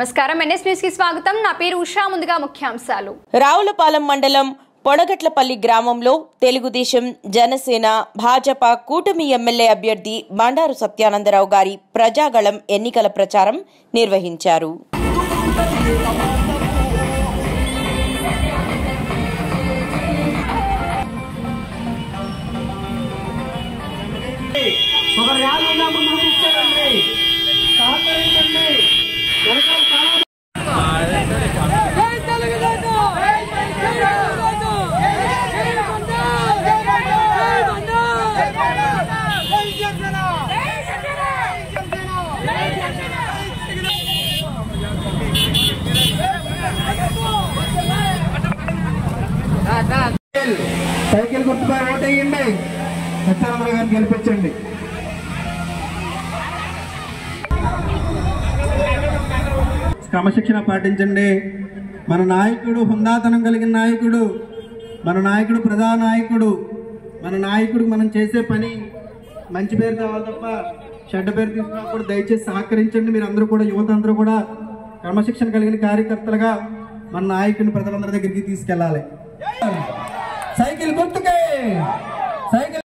నమస్కారం NS news కి స్వాగతం నా పేరు ఉషా ముందుగా ముఖ్యాంశాలు రావులపాలెం మండలం పొడగట్లపల్లి గ్రామంలో తెలుగుదేశం జనసేన భాజపా కూటమి ఎమ్మెల్యే అభ్యర్థి బండారు సత్యానందరావు గారి ప్రజాగళం ఎన్నికల ప్రచారం నిర్వహించారు ఒక ర్యాలీ ఉన్నప్పుడు ముగించారండి సహకరించండి వెనకాల చాలా సైకిల్ గుర్తుపై ఓటేయండి సత్యానంద గారిని గెలిపించండి క్రమశిక్షణ పాటించండి మన నాయకుడు హుందాతనం కలిగిన నాయకుడు మన నాయకుడు ప్రధానాయకుడు మన నాయకుడు మనం చేసే పని మంచి పేరు కావాలి తప్ప చెడ్డ పేరు తీసుకున్నప్పుడు దయచేసి సహకరించండి మీరు అందరూ కూడా యువత అందరూ కూడా క్రమశిక్షణ కలిగిన కార్యకర్తలుగా మన నాయకుడిని ప్రజలందరి దగ్గరికి తీసుకెళ్ళాలి సైకిల్ గుర్తుకే సైకిల్